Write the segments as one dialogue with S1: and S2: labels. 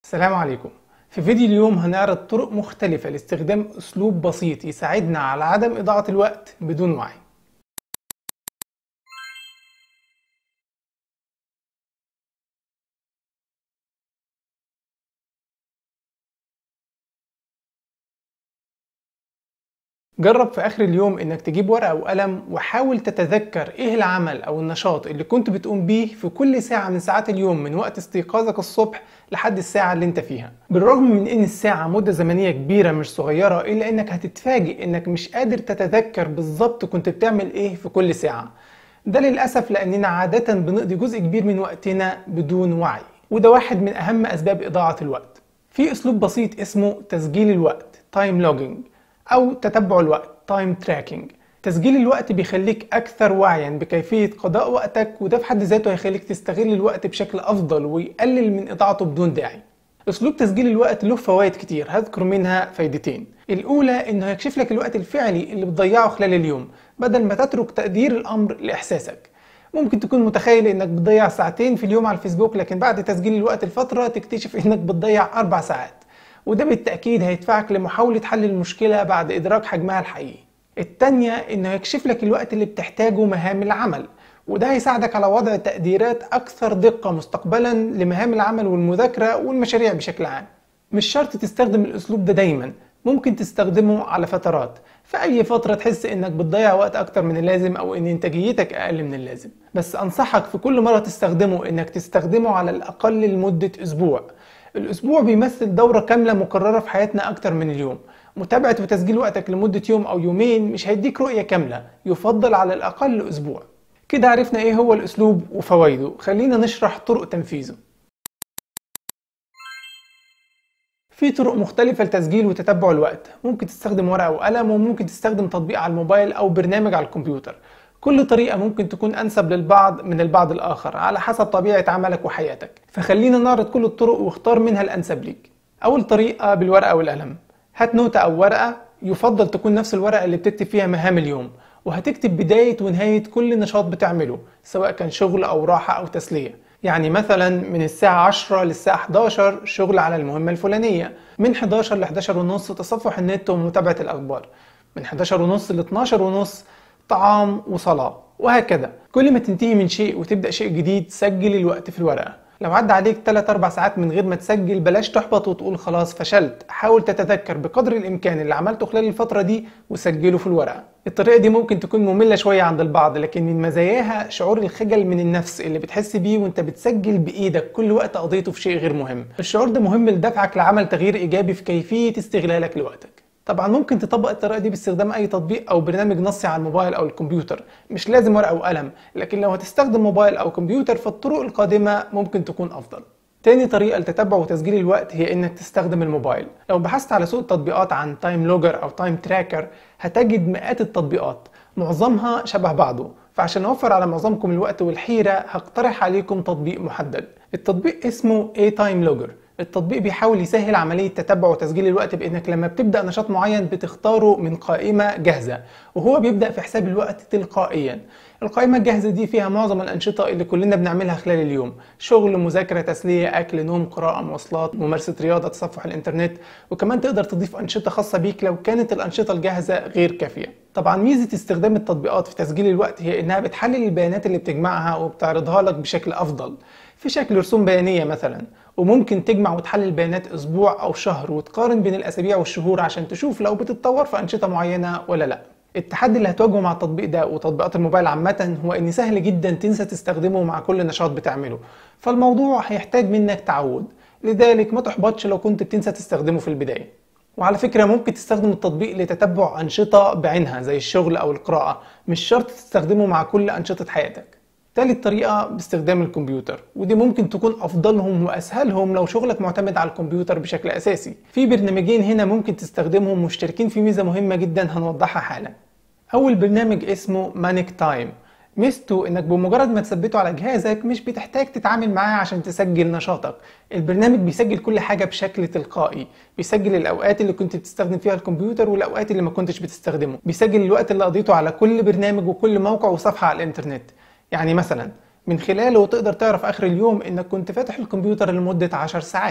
S1: السلام عليكم في فيديو اليوم هنعرض طرق مختلفة لاستخدام أسلوب بسيط يساعدنا على عدم إضاعة الوقت بدون وعي جرب في آخر اليوم إنك تجيب ورقة وقلم وحاول تتذكر إيه العمل أو النشاط اللي كنت بتقوم بيه في كل ساعة من ساعات اليوم من وقت استيقاظك الصبح لحد الساعة اللي أنت فيها. بالرغم من إن الساعة مدة زمنية كبيرة مش صغيرة إلا إنك هتتفاجئ إنك مش قادر تتذكر بالظبط كنت بتعمل إيه في كل ساعة. ده للأسف لأننا عادة بنقضي جزء كبير من وقتنا بدون وعي، وده واحد من أهم أسباب إضاعة الوقت. في أسلوب بسيط اسمه تسجيل الوقت تايم لوجينج أو تتبع الوقت تايم تراكنج تسجيل الوقت بيخليك أكثر وعيا بكيفية قضاء وقتك وده في حد ذاته هيخليك تستغل الوقت بشكل أفضل ويقلل من إضاعته بدون داعي أسلوب تسجيل الوقت له فوائد كتير هذكر منها فايدتين الأولى إنه هيكشف لك الوقت الفعلي اللي بتضيعه خلال اليوم بدل ما تترك تقدير الأمر لإحساسك ممكن تكون متخيل انك بتضيع ساعتين في اليوم على الفيسبوك لكن بعد تسجيل الوقت الفترة تكتشف انك بتضيع أربع ساعات وده بالتأكيد هيدفعك لمحاولة حل المشكلة بعد إدراك حجمها الحقيقي التانية إنه يكشف لك الوقت اللي بتحتاجه مهام العمل وده هيساعدك على وضع تقديرات أكثر دقة مستقبلا لمهام العمل والمذاكرة والمشاريع بشكل عام مش شرط تستخدم الأسلوب ده دايما ممكن تستخدمه على فترات في أي فترة تحس إنك بتضيع وقت أكتر من اللازم أو إن إنتاجيتك أقل من اللازم بس أنصحك في كل مرة تستخدمه إنك تستخدمه على الأقل لمدة أسبوع الأسبوع بيمثل دورة كاملة مكررة في حياتنا أكتر من اليوم متابعة وتسجيل وقتك لمدة يوم أو يومين مش هيديك رؤية كاملة يفضل على الأقل أسبوع كده عرفنا إيه هو الأسلوب وفوائده خلينا نشرح طرق تنفيذه في طرق مختلفة لتسجيل وتتبع الوقت ممكن تستخدم ورقة وقلم وممكن تستخدم تطبيق على الموبايل أو برنامج على الكمبيوتر كل طريقة ممكن تكون أنسب للبعض من البعض الآخر على حسب طبيعة عملك وحياتك فخلينا نعرض كل الطرق واختار منها الأنسب ليك أول طريقة بالورقة والقلم هات نوتة أو ورقة يفضل تكون نفس الورقة اللي بتكتب فيها مهام اليوم وهتكتب بداية ونهاية كل نشاط بتعمله سواء كان شغل أو راحة أو تسلية يعني مثلا من الساعة 10 للساعة 11 شغل على المهمة الفلانية من 11 ل 11 ونص تصفح النت ومتابعة الأخبار من 11 ونص ل 12 ونص طعام وصلاة وهكذا كل ما تنتهي من شيء وتبدأ شيء جديد سجل الوقت في الورقة لو عدى عليك 3 4 ساعات من غير ما تسجل بلاش تحبط وتقول خلاص فشلت حاول تتذكر بقدر الامكان اللي عملته خلال الفتره دي وسجله في الورقه الطريقه دي ممكن تكون ممله شويه عند البعض لكن من مزاياها شعور الخجل من النفس اللي بتحس بيه وانت بتسجل بايدك كل وقت قضيته في شيء غير مهم الشعور ده مهم لدفعك لعمل تغيير ايجابي في كيفيه استغلالك لوقتك طبعا ممكن تطبق الطريقه دي باستخدام اي تطبيق او برنامج نصي على الموبايل او الكمبيوتر مش لازم ورقه وقلم لكن لو هتستخدم موبايل او كمبيوتر فالطرق القادمه ممكن تكون افضل تاني طريقة لتتبع وتسجيل الوقت هي انك تستخدم الموبايل لو بحثت على سوق التطبيقات عن تايم لوجر او تايم تراكر هتجد مئات التطبيقات معظمها شبه بعضه فعشان اوفر على معظمكم الوقت والحيرة هقترح عليكم تطبيق محدد التطبيق اسمه A Time Logger التطبيق بيحاول يسهل عملية تتبع وتسجيل الوقت بإنك لما بتبدأ نشاط معين بتختاره من قائمة جاهزة وهو بيبدأ في حساب الوقت تلقائيا القائمة الجاهزة دي فيها معظم الأنشطة اللي كلنا بنعملها خلال اليوم شغل مذاكرة تسلية أكل نوم قراءة مواصلات ممارسة رياضة تصفح الإنترنت وكمان تقدر تضيف أنشطة خاصة بيك لو كانت الأنشطة الجاهزة غير كافية طبعا ميزة استخدام التطبيقات في تسجيل الوقت هي إنها بتحلل البيانات اللي بتجمعها وبتعرضها لك بشكل أفضل في شكل رسوم بيانية مثلا وممكن تجمع وتحلل بيانات اسبوع او شهر وتقارن بين الاسابيع والشهور عشان تشوف لو بتتطور في انشطه معينه ولا لا التحدي اللي هتواجهه مع التطبيق ده وتطبيقات الموبايل عامة هو ان سهل جدا تنسى تستخدمه مع كل نشاط بتعمله فالموضوع هيحتاج منك تعود لذلك ما تحبطش لو كنت بتنسى تستخدمه في البداية وعلى فكرة ممكن تستخدم التطبيق لتتبع أنشطة بعينها زي الشغل أو القراءة مش شرط تستخدمه مع كل أنشطة حياتك تالت طريقة باستخدام الكمبيوتر ودي ممكن تكون أفضلهم وأسهلهم لو شغلك معتمد على الكمبيوتر بشكل أساسي في برنامجين هنا ممكن تستخدمهم مشتركين في ميزة مهمة جدا هنوضحها حالا أول برنامج اسمه مانيك تايم ميزته انك بمجرد ما تثبته على جهازك مش بتحتاج تتعامل معاه عشان تسجل نشاطك البرنامج بيسجل كل حاجة بشكل تلقائي بيسجل الاوقات اللي كنت بتستخدم فيها الكمبيوتر والاوقات اللي ما كنتش بتستخدمه بيسجل الوقت اللي قضيته على كل برنامج وكل موقع وصفحة على الانترنت يعني مثلا من خلاله تقدر تعرف اخر اليوم انك كنت فاتح الكمبيوتر لمدة 10 ساعات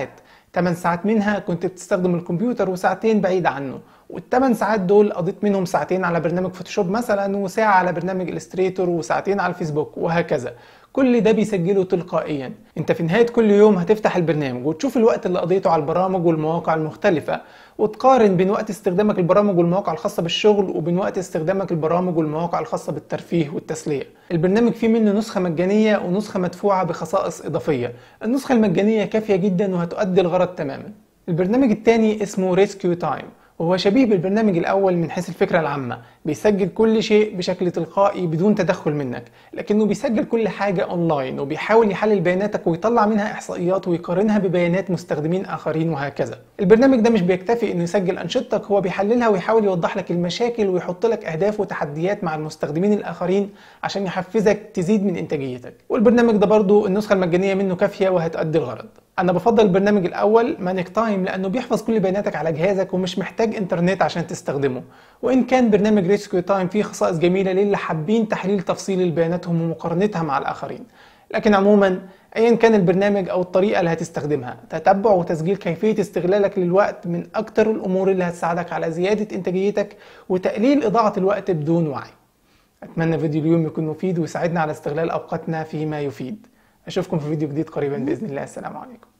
S1: 8 ساعات منها كنت بتستخدم الكمبيوتر وساعتين بعيد عنه والثمان ساعات دول قضيت منهم ساعتين على برنامج فوتوشوب مثلا وساعة على برنامج الستريتور وساعتين على الفيسبوك وهكذا كل ده بيسجله تلقائيا انت في نهاية كل يوم هتفتح البرنامج وتشوف الوقت اللي قضيته على البرامج والمواقع المختلفة وتقارن بين وقت استخدامك البرامج والمواقع الخاصة بالشغل وبين وقت استخدامك البرامج والمواقع الخاصة بالترفيه والتسلية البرنامج فيه منه نسخة مجانية ونسخة مدفوعة بخصائص إضافية النسخة المجانية كافية جدا وهتؤدي الغرض تماما البرنامج الثاني اسمه ريسكيو تايم وهو شبيه بالبرنامج الأول من حيث الفكرة العامة بيسجل كل شيء بشكل تلقائي بدون تدخل منك لكنه بيسجل كل حاجة أونلاين وبيحاول يحلل بياناتك ويطلع منها إحصائيات ويقارنها ببيانات مستخدمين آخرين وهكذا البرنامج ده مش بيكتفي إنه يسجل أنشطتك هو بيحللها ويحاول يوضح لك المشاكل ويحط لك أهداف وتحديات مع المستخدمين الآخرين عشان يحفزك تزيد من إنتاجيتك والبرنامج ده برضو النسخة المجانية منه كافية وهتؤدي الغرض انا بفضل البرنامج الاول مانيك تايم لانه بيحفظ كل بياناتك على جهازك ومش محتاج انترنت عشان تستخدمه وان كان برنامج ريسكيو تايم فيه خصائص جميله للي حابين تحليل تفصيل البياناتهم ومقارنتها مع الاخرين لكن عموما ايا كان البرنامج او الطريقه اللي هتستخدمها تتبع وتسجيل كيفيه استغلالك للوقت من اكتر الامور اللي هتساعدك على زياده انتاجيتك وتقليل اضاعه الوقت بدون وعي اتمنى فيديو اليوم يكون مفيد ويساعدنا على استغلال اوقاتنا فيما يفيد اشوفكم في فيديو جديد قريبا باذن الله السلام عليكم